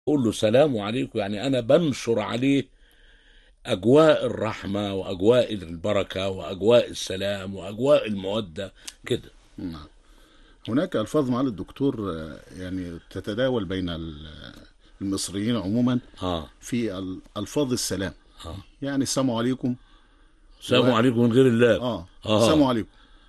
اقول له سلام عليكم يعني انا بنشر عليه اجواء الرحمه واجواء البركه واجواء السلام واجواء الموده كده نعم هناك ألفاظ معالي الدكتور آه، يعني تتداول بين ال- المصريين عموما اه في ال- ألفاظ السلام اه يعني السلام عليكم السلام و- عليكم من غير الله آه آه. السلام عليكم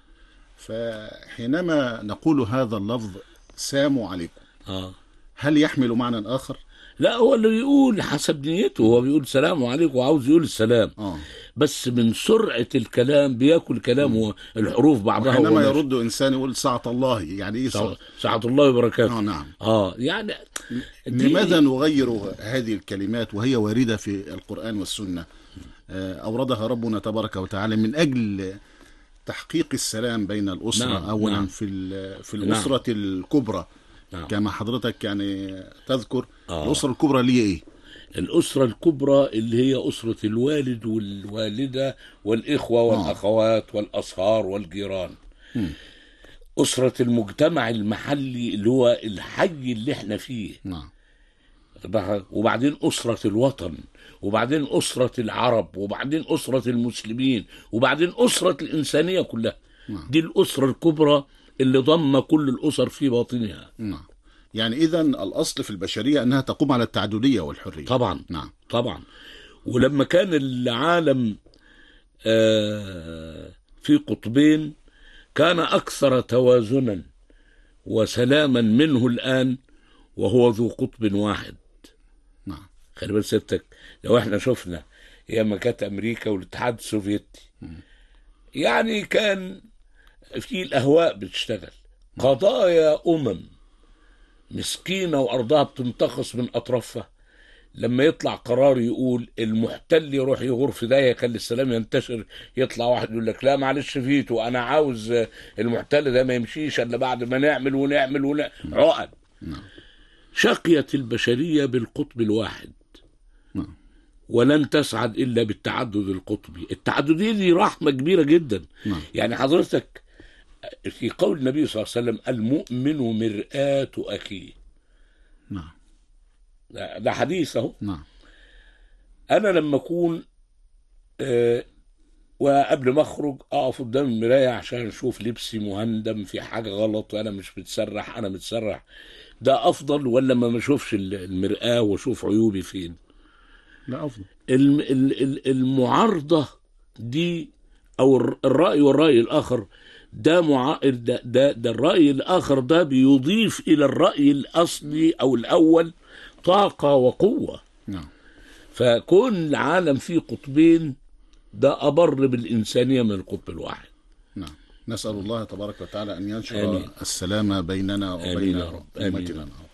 فحينما نقول هذا اللفظ سام عليكم اه هل يحمل معنى آخر؟ لا هو اللي بيقول حسب نيته هو بيقول سلام عليكم وعاوز يقول السلام آه بس من سرعة الكلام بياكل كلامه الحروف بعضها حينما وماشي. يرد إنسان يقول ساعة الله يعني إيه سع- ساعة؟ سعة الله وبركاته آه نعم اه يعني دي- لماذا نغير هذه الكلمات وهي واردة في القرآن والسنة آه، أوردها ربنا تبارك وتعالى من أجل تحقيق السلام بين الأسرة نعم، أولا نعم. في ال- في الأسرة الكبرى نعم. كما حضرتك يعني تذكر آه. الأسرة الكبرى اللي هي إيه؟ الأسرة الكبرى اللي هي أسرة الوالد والوالدة والإخوة والأخوات والأصهار والجيران أسرة المجتمع المحلي اللي هو الحي اللي احنا فيه نعم وبعدين أسرة الوطن وبعدين أسرة العرب وبعدين أسرة المسلمين وبعدين أسرة الإنسانية كلها دي الأسرة الكبرى اللي ضم كل الأسر في باطنها نعم يعني إذا الأصل في البشرية أنها تقوم على التعددية والحرية طبعا نعم طبعا ولما كان العالم آه، في قطبين كان أكثر توازنا وسلاما منه الآن وهو ذو قطب واحد نعم خلي بالك سيادتك لو احنا شفنا ايام ما كانت امريكا والاتحاد السوفيتي يعني كان في الاهواء بتشتغل قضايا امم مسكينه وارضها بتنتقص من اطرافها لما يطلع قرار يقول المحتل يروح يغور في داهيه خلي السلام ينتشر يطلع واحد يقول لك لا معلش فيتو انا عاوز المحتل ده ما يمشيش الا بعد ما نعمل ونعمل ونعمل عقد شقيت البشريه بالقطب الواحد نعم ولن تسعد الا بالتعدد القطبي التعدديه دي رحمه كبيره جدا نعم. يعني حضرتك في قول النبي صلى الله عليه وسلم المؤمن مرآة اخيه نعم ده ده حديث اهو نعم انا لما اكون آه، وقبل ما اخرج اقف قدام المرايه عشان اشوف لبسي مهندم في حاجه غلط وانا مش متسرح انا متسرح ده افضل ولا ما اشوفش المراه واشوف عيوبي فين لا أفضل الم- ال- ال- المعارضه دي او الر- الراي والراي الاخر ده مع... ده, ده ده الراي الاخر ده بيضيف الى الراي الاصلي او الاول طاقه وقوه نعم فكون العالم فيه قطبين ده أبر بالإنسانية من القطب الواحد نعم نسأل الله تبارك وتعالى أن ينشر آمين. السلام بيننا آمين وبين يا رب. آمين. أمتنا